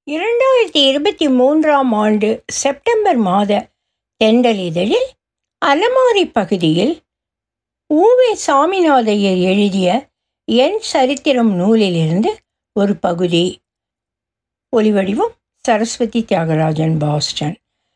இரண்டாயிரத்தி இருபத்தி மூன்றாம் ஆண்டு செப்டம்பர் மாத தெண்டல் இதழில் அலமாரி பகுதியில் ஊவே சாமிநாதையர் எழுதிய என் சரித்திரம் நூலிலிருந்து ஒரு பகுதி ஒலிவடிவம் சரஸ்வதி தியாகராஜன் பாஸ்டன்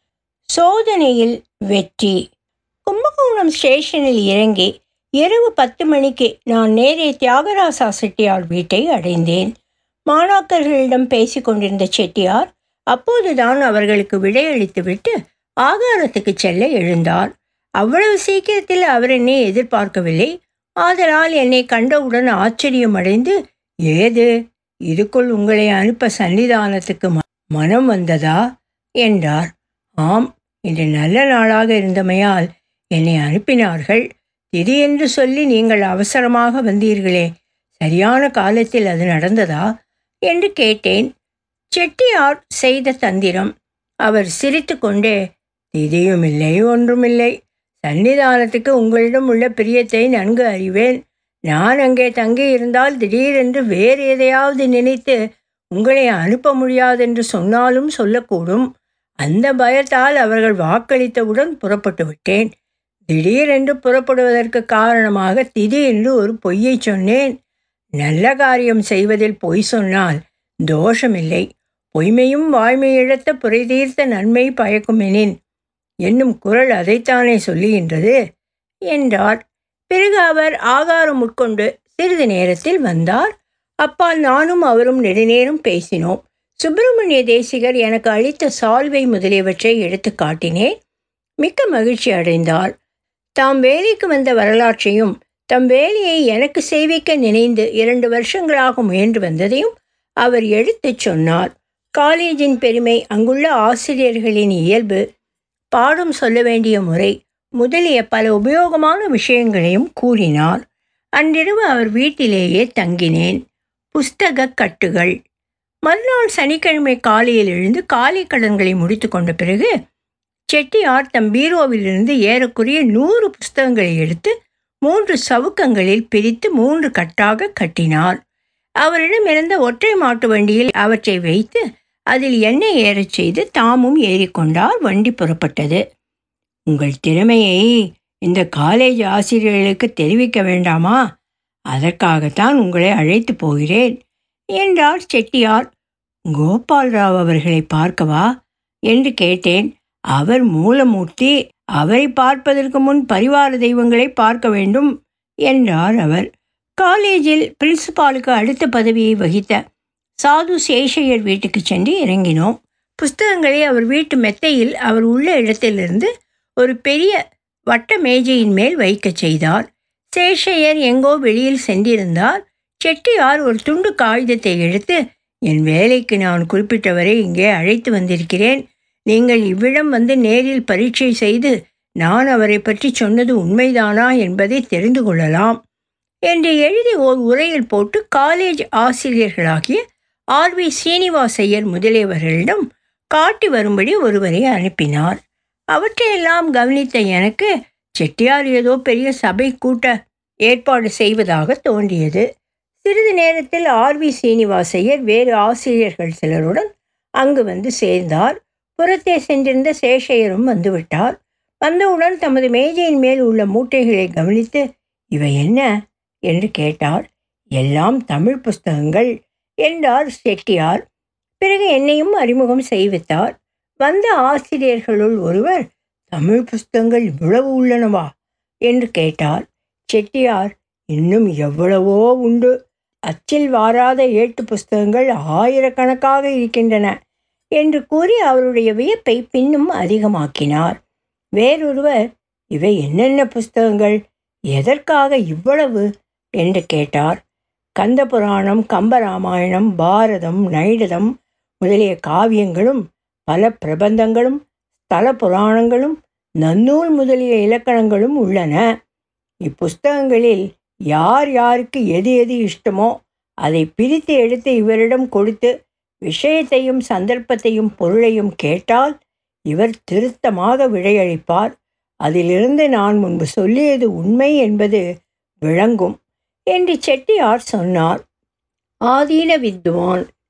சோதனையில் வெற்றி கும்பகோணம் ஸ்டேஷனில் இறங்கி இரவு பத்து மணிக்கு நான் நேரே தியாகராசா செட்டியார் வீட்டை அடைந்தேன் மாணாக்கர்களிடம் பேசிக் கொண்டிருந்த செட்டியார் அப்போதுதான் அவர்களுக்கு விடையளித்துவிட்டு ஆகாரத்துக்கு செல்ல எழுந்தார் அவ்வளவு சீக்கிரத்தில் அவர் என்னை எதிர்பார்க்கவில்லை ஆதலால் என்னை கண்டவுடன் ஆச்சரியமடைந்து ஏது இதுக்குள் உங்களை அனுப்ப சன்னிதானத்துக்கு ம- மனம் வந்ததா என்றார் ஆம் இன்று நல்ல நாளாக இருந்தமையால் என்னை அனுப்பினார்கள் திதி என்று சொல்லி நீங்கள் அவசரமாக வந்தீர்களே சரியான காலத்தில் அது நடந்ததா என்று கேட்டேன் செட்டியார் செய்த தந்திரம் அவர் சிரித்துக்கொண்டே திதியும் இல்லை ஒன்றுமில்லை சன்னிதானத்துக்கு உங்களிடம் உள்ள பிரியத்தை நன்கு அறிவேன் நான் அங்கே தங்கி இருந்தால் திடீரென்று வேறு எதையாவது நினைத்து உங்களை அனுப்ப முடியாதென்று சொன்னாலும் சொல்லக்கூடும் அந்த பயத்தால் அவர்கள் வாக்களித்தவுடன் புறப்பட்டு விட்டேன் திடீரென்று புறப்படுவதற்கு காரணமாக திதி என்று ஒரு பொய்யை சொன்னேன் நல்ல காரியம் செய்வதில் பொய் சொன்னால் தோஷமில்லை பொய்மையும் வாய்மை இழத்த புரை தீர்த்த நன்மை பயக்குமெனின் என்னும் குரல் அதைத்தானே சொல்லுகின்றது என்றார் பிறகு அவர் ஆகாரம் உட்கொண்டு சிறிது நேரத்தில் வந்தார் அப்பால் நானும் அவரும் நெடுநேரம் பேசினோம் சுப்பிரமணிய தேசிகர் எனக்கு அளித்த சால்வை முதலியவற்றை எடுத்து காட்டினேன் மிக்க மகிழ்ச்சி அடைந்தார் தாம் வேலைக்கு வந்த வரலாற்றையும் தம் வேலையை எனக்கு செய்விக்க நினைந்து இரண்டு வருஷங்களாக முயன்று வந்ததையும் அவர் எடுத்துச் சொன்னார் காலேஜின் பெருமை அங்குள்ள ஆசிரியர்களின் இயல்பு பாடம் சொல்ல வேண்டிய முறை முதலிய பல உபயோகமான விஷயங்களையும் கூறினார் அன்றிரவு அவர் வீட்டிலேயே தங்கினேன் புஸ்தக கட்டுகள் மறுநாள் சனிக்கிழமை காலையில் எழுந்து காலை கடன்களை முடித்து கொண்ட பிறகு செட்டியார் தம் பீரோவிலிருந்து ஏறக்குறைய நூறு புஸ்தகங்களை எடுத்து மூன்று சவுக்கங்களில் பிரித்து மூன்று கட்டாக கட்டினார் அவரிடம் இருந்த ஒற்றை மாட்டு வண்டியில் அவற்றை வைத்து அதில் எண்ணெய் ஏறச் செய்து தாமும் ஏறிக்கொண்டார் வண்டி புறப்பட்டது உங்கள் திறமையை இந்த காலேஜ் ஆசிரியர்களுக்கு தெரிவிக்க வேண்டாமா அதற்காகத்தான் உங்களை அழைத்து போகிறேன் என்றார் செட்டியார் கோபால்ராவ் அவர்களை பார்க்கவா என்று கேட்டேன் அவர் மூலமூர்த்தி அவரை பார்ப்பதற்கு முன் பரிவார தெய்வங்களை பார்க்க வேண்டும் என்றார் அவர் காலேஜில் பிரின்சிபாலுக்கு அடுத்த பதவியை வகித்த சாது சேஷையர் வீட்டுக்கு சென்று இறங்கினோம் புஸ்தகங்களை அவர் வீட்டு மெத்தையில் அவர் உள்ள இடத்திலிருந்து ஒரு பெரிய வட்ட மேஜையின் மேல் வைக்கச் செய்தார் சேஷையர் எங்கோ வெளியில் சென்றிருந்தார் செட்டியார் ஒரு துண்டு காகிதத்தை எடுத்து என் வேலைக்கு நான் குறிப்பிட்டவரை இங்கே அழைத்து வந்திருக்கிறேன் நீங்கள் இவ்விடம் வந்து நேரில் பரீட்சை செய்து நான் அவரை பற்றி சொன்னது உண்மைதானா என்பதை தெரிந்து கொள்ளலாம் என்று எழுதி ஓர் உரையில் போட்டு காலேஜ் ஆசிரியர்களாகிய ஆர் வி சீனிவாசையர் முதலியவர்களிடம் காட்டி வரும்படி ஒருவரை அனுப்பினார் அவற்றையெல்லாம் கவனித்த எனக்கு செட்டியார் ஏதோ பெரிய சபை கூட்ட ஏற்பாடு செய்வதாக தோன்றியது சிறிது நேரத்தில் ஆர் வி சீனிவாசையர் வேறு ஆசிரியர்கள் சிலருடன் அங்கு வந்து சேர்ந்தார் புறத்தே சென்றிருந்த சேஷையரும் வந்துவிட்டார் வந்தவுடன் தமது மேஜையின் மேல் உள்ள மூட்டைகளை கவனித்து இவை என்ன என்று கேட்டார் எல்லாம் தமிழ் புஸ்தகங்கள் என்றார் செட்டியார் பிறகு என்னையும் அறிமுகம் செய்வித்தார் வந்த ஆசிரியர்களுள் ஒருவர் தமிழ் புஸ்தகங்கள் இவ்வளவு உள்ளனவா என்று கேட்டார் செட்டியார் இன்னும் எவ்வளவோ உண்டு அச்சில் வாராத ஏட்டு புஸ்தகங்கள் ஆயிரக்கணக்காக இருக்கின்றன என்று கூறி அவருடைய வியப்பை பின்னும் அதிகமாக்கினார் வேறொருவர் இவை என்னென்ன புஸ்தகங்கள் எதற்காக இவ்வளவு என்று கேட்டார் கந்த புராணம் கம்பராமாயணம் பாரதம் நைடதம் முதலிய காவியங்களும் பல பிரபந்தங்களும் ஸ்தல புராணங்களும் நன்னூல் முதலிய இலக்கணங்களும் உள்ளன இப்புஸ்தகங்களில் யார் யாருக்கு எது எது இஷ்டமோ அதை பிரித்து எடுத்து இவரிடம் கொடுத்து விஷயத்தையும் சந்தர்ப்பத்தையும் பொருளையும் கேட்டால் இவர் திருத்தமாக விடையளிப்பார் அதிலிருந்து நான் முன்பு சொல்லியது உண்மை என்பது விளங்கும் என்று செட்டியார் சொன்னார் ஆதீன வித்வான்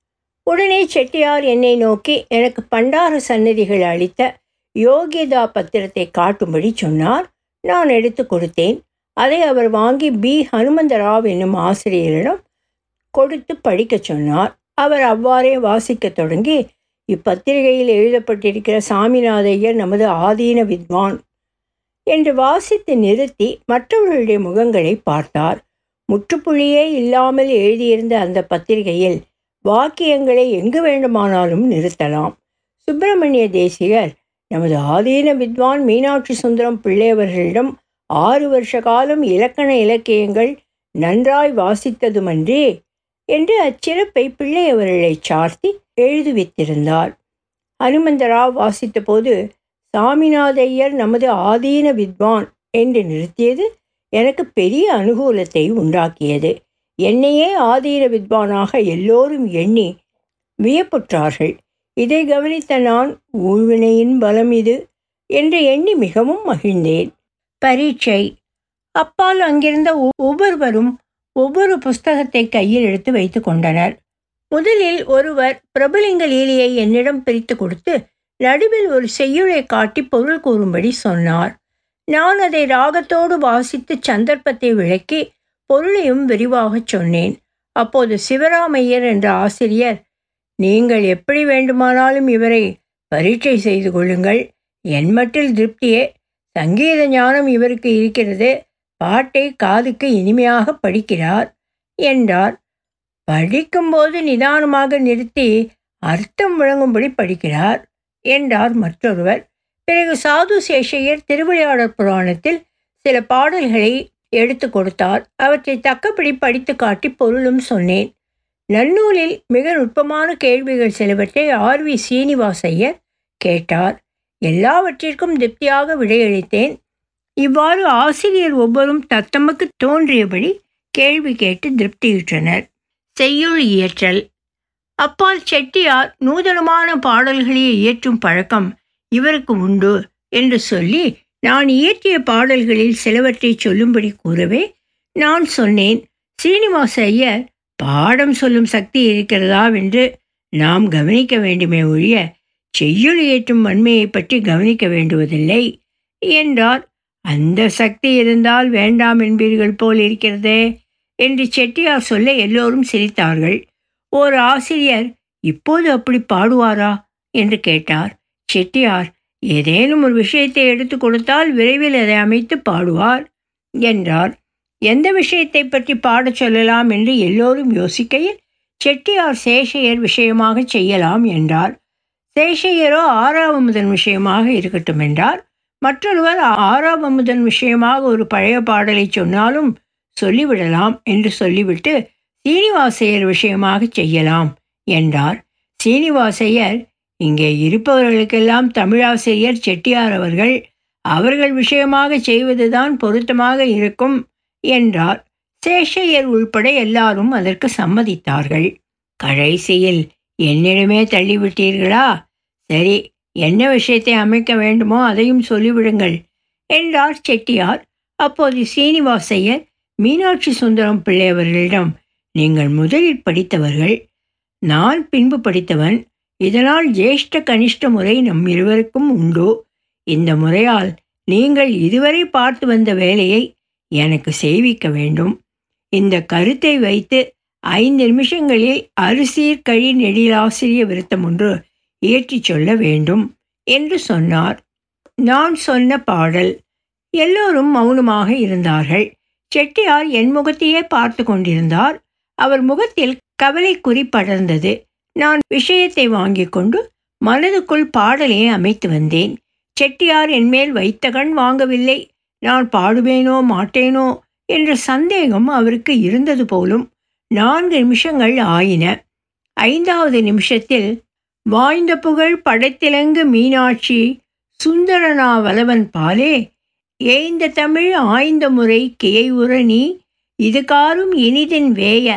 உடனே செட்டியார் என்னை நோக்கி எனக்கு பண்டார சன்னதிகள் அளித்த யோகியதா பத்திரத்தை காட்டும்படி சொன்னார் நான் எடுத்து கொடுத்தேன் அதை அவர் வாங்கி பி ஹனுமந்தராவ் என்னும் ஆசிரியரிடம் கொடுத்து படிக்கச் சொன்னார் அவர் அவ்வாறே வாசிக்கத் தொடங்கி இப்பத்திரிகையில் எழுதப்பட்டிருக்கிற சாமிநாதையர் நமது ஆதீன வித்வான் என்று வாசித்து நிறுத்தி மற்றவர்களுடைய முகங்களை பார்த்தார் முற்றுப்புள்ளியே இல்லாமல் எழுதியிருந்த அந்த பத்திரிகையில் வாக்கியங்களை எங்கு வேண்டுமானாலும் நிறுத்தலாம் சுப்பிரமணிய தேசிகர் நமது ஆதீன வித்வான் மீனாட்சி சுந்தரம் பிள்ளையவர்களிடம் ஆறு வருஷ காலம் இலக்கண இலக்கியங்கள் நன்றாய் வாசித்ததுமன்றி என்று அச்சிறப்பை பிள்ளையவர்களை சார்த்தி எழுதுவித்திருந்தார் ஹனுமந்தராவ் வாசித்தபோது சாமிநாதையர் நமது ஆதீன வித்வான் என்று நிறுத்தியது எனக்கு பெரிய அனுகூலத்தை உண்டாக்கியது என்னையே ஆதீன வித்வானாக எல்லோரும் எண்ணி வியப்புற்றார்கள் இதை கவனித்த நான் ஊழ்வினையின் பலம் இது என்று எண்ணி மிகவும் மகிழ்ந்தேன் பரீட்சை அப்பால் அங்கிருந்த ஒவ்வொருவரும் ஒவ்வொரு புஸ்தகத்தை கையில் எடுத்து வைத்து கொண்டனர் முதலில் ஒருவர் பிரபலிங்க லீலையை என்னிடம் பிரித்து கொடுத்து நடுவில் ஒரு செய்யுளை காட்டி பொருள் கூறும்படி சொன்னார் நான் அதை ராகத்தோடு வாசித்து சந்தர்ப்பத்தை விளக்கி பொருளையும் விரிவாகச் சொன்னேன் அப்போது சிவராமையர் என்ற ஆசிரியர் நீங்கள் எப்படி வேண்டுமானாலும் இவரை பரீட்சை செய்து கொள்ளுங்கள் என் மட்டில் திருப்தியே சங்கீத ஞானம் இவருக்கு இருக்கிறது பாட்டை காதுக்கு இனிமையாக படிக்கிறார் என்றார் படிக்கும்போது நிதானமாக நிறுத்தி அர்த்தம் விளங்கும்படி படிக்கிறார் என்றார் மற்றொருவர் பிறகு சாது சேஷையர் திருவிளையாடற் புராணத்தில் சில பாடல்களை எடுத்து கொடுத்தார் அவற்றை தக்கபடி படித்து காட்டி பொருளும் சொன்னேன் நன்னூலில் மிக நுட்பமான கேள்விகள் சிலவற்றை ஆர் வி சீனிவாசையர் கேட்டார் எல்லாவற்றிற்கும் திருப்தியாக விடையளித்தேன் இவ்வாறு ஆசிரியர் ஒவ்வொரும் தத்தமக்கு தோன்றியபடி கேள்வி கேட்டு திருப்தியுற்றனர் செய்யுள் இயற்றல் அப்பால் செட்டியார் நூதனமான பாடல்களை இயற்றும் பழக்கம் இவருக்கு உண்டு என்று சொல்லி நான் இயற்றிய பாடல்களில் சிலவற்றை சொல்லும்படி கூறவே நான் சொன்னேன் சீனிவாச ஐயர் பாடம் சொல்லும் சக்தி இருக்கிறதா என்று நாம் கவனிக்க வேண்டுமே ஒழிய செய்யுள் இயற்றும் வன்மையை பற்றி கவனிக்க வேண்டுவதில்லை என்றார் அந்த சக்தி இருந்தால் வேண்டாம் என்பீர்கள் போல் இருக்கிறதே என்று செட்டியார் சொல்ல எல்லோரும் சிரித்தார்கள் ஓர் ஆசிரியர் இப்போது அப்படி பாடுவாரா என்று கேட்டார் செட்டியார் ஏதேனும் ஒரு விஷயத்தை எடுத்து கொடுத்தால் விரைவில் அதை அமைத்து பாடுவார் என்றார் எந்த விஷயத்தை பற்றி பாடச் சொல்லலாம் என்று எல்லோரும் யோசிக்கையில் செட்டியார் சேஷையர் விஷயமாக செய்யலாம் என்றார் சேஷையரோ ஆறாவமுதன் விஷயமாக இருக்கட்டும் என்றார் மற்றொருவர் ஆறாவமுதன் விஷயமாக ஒரு பழைய பாடலை சொன்னாலும் சொல்லிவிடலாம் என்று சொல்லிவிட்டு சீனிவாசையர் விஷயமாக செய்யலாம் என்றார் சீனிவாசையர் இங்கே இருப்பவர்களுக்கெல்லாம் தமிழாசிரியர் செட்டியார் அவர்கள் அவர்கள் விஷயமாக செய்வதுதான் பொருத்தமாக இருக்கும் என்றார் சேஷையர் உள்பட எல்லாரும் அதற்கு சம்மதித்தார்கள் கடைசியில் என்னிடமே தள்ளிவிட்டீர்களா சரி என்ன விஷயத்தை அமைக்க வேண்டுமோ அதையும் சொல்லிவிடுங்கள் என்றார் செட்டியார் அப்போது சீனிவாசையர் மீனாட்சி சுந்தரம் பிள்ளை அவர்களிடம் நீங்கள் முதலில் படித்தவர்கள் நான் பின்பு படித்தவன் இதனால் ஜேஷ்ட கனிஷ்ட முறை நம் இருவருக்கும் உண்டு இந்த முறையால் நீங்கள் இதுவரை பார்த்து வந்த வேலையை எனக்கு செய்விக்க வேண்டும் இந்த கருத்தை வைத்து ஐந்து நிமிஷங்களில் அரிசீர் கழி நெடிலாசிரிய விருத்தம் ஒன்று இயற்றிச் சொல்ல வேண்டும் என்று சொன்னார் நான் சொன்ன பாடல் எல்லோரும் மௌனமாக இருந்தார்கள் செட்டியார் என் முகத்தையே பார்த்து கொண்டிருந்தார் அவர் முகத்தில் கவலை குறி படர்ந்தது நான் விஷயத்தை வாங்கி கொண்டு மனதுக்குள் பாடலை அமைத்து வந்தேன் செட்டியார் என்மேல் வைத்த கண் வாங்கவில்லை நான் பாடுவேனோ மாட்டேனோ என்ற சந்தேகம் அவருக்கு இருந்தது போலும் நான்கு நிமிஷங்கள் ஆயின ஐந்தாவது நிமிஷத்தில் வாய்ந்த புகழ் படைத்திலங்கு மீனாட்சி சுந்தரனா வலவன் பாலே ஏய்ந்த தமிழ் ஆய்ந்த முறை கியை உரணி இது காரும் இனிதின் வேய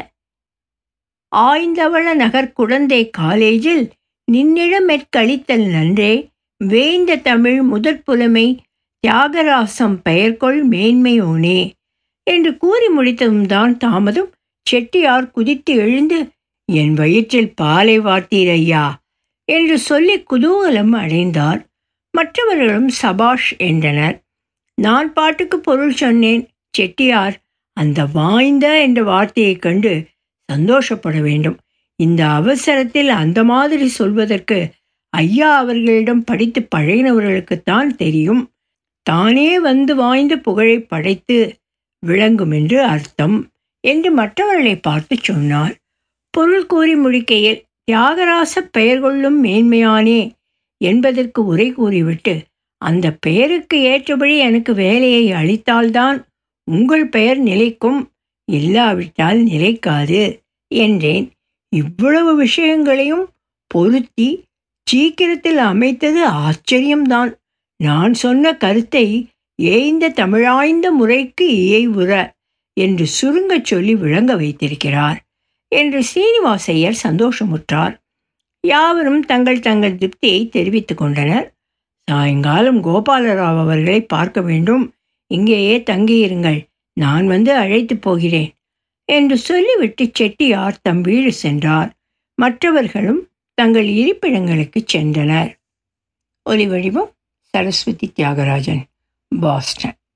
ஆய்ந்தவள நகர் குழந்தை காலேஜில் நின்னிடமெற்கழித்தல் நன்றே வேய்ந்த தமிழ் முதற் புலமை தியாகராசம் பெயர்கொள் மேன்மையோனே என்று கூறி முடித்ததும் தான் தாமதம் செட்டியார் குதித்து எழுந்து என் வயிற்றில் பாலை வார்த்தீர் ஐயா என்று சொல்லி குதூகலம் அடைந்தார் மற்றவர்களும் சபாஷ் என்றனர் நான் பாட்டுக்கு பொருள் சொன்னேன் செட்டியார் அந்த வாய்ந்த என்ற வார்த்தையைக் கண்டு சந்தோஷப்பட வேண்டும் இந்த அவசரத்தில் அந்த மாதிரி சொல்வதற்கு ஐயா அவர்களிடம் படித்து பழகினவர்களுக்குத்தான் தெரியும் தானே வந்து வாய்ந்த புகழை படைத்து விளங்கும் என்று அர்த்தம் என்று மற்றவர்களை பார்த்து சொன்னார் பொருள் கூறி முடிக்கையில் தியாகராச பெயர் கொள்ளும் மேன்மையானே என்பதற்கு உரை கூறிவிட்டு அந்த பெயருக்கு ஏற்றபடி எனக்கு வேலையை அளித்தால்தான் உங்கள் பெயர் நிலைக்கும் இல்லாவிட்டால் நிலைக்காது என்றேன் இவ்வளவு விஷயங்களையும் பொருத்தி சீக்கிரத்தில் அமைத்தது ஆச்சரியம்தான் நான் சொன்ன கருத்தை ஏய்ந்த தமிழாய்ந்த முறைக்கு இயைவுற என்று சுருங்கச் சொல்லி விளங்க வைத்திருக்கிறார் என்று சீனிவாசையர் சந்தோஷமுற்றார் யாவரும் தங்கள் தங்கள் திருப்தியை தெரிவித்துக் கொண்டனர் சாயங்காலம் கோபாலராவ் அவர்களை பார்க்க வேண்டும் இங்கேயே தங்கியிருங்கள் நான் வந்து அழைத்து போகிறேன் என்று சொல்லிவிட்டு செட்டியார் தம் வீடு சென்றார் மற்றவர்களும் தங்கள் இருப்பிடங்களுக்கு சென்றனர் ஒலி வடிவம் சரஸ்வதி தியாகராஜன் பாஸ்டன்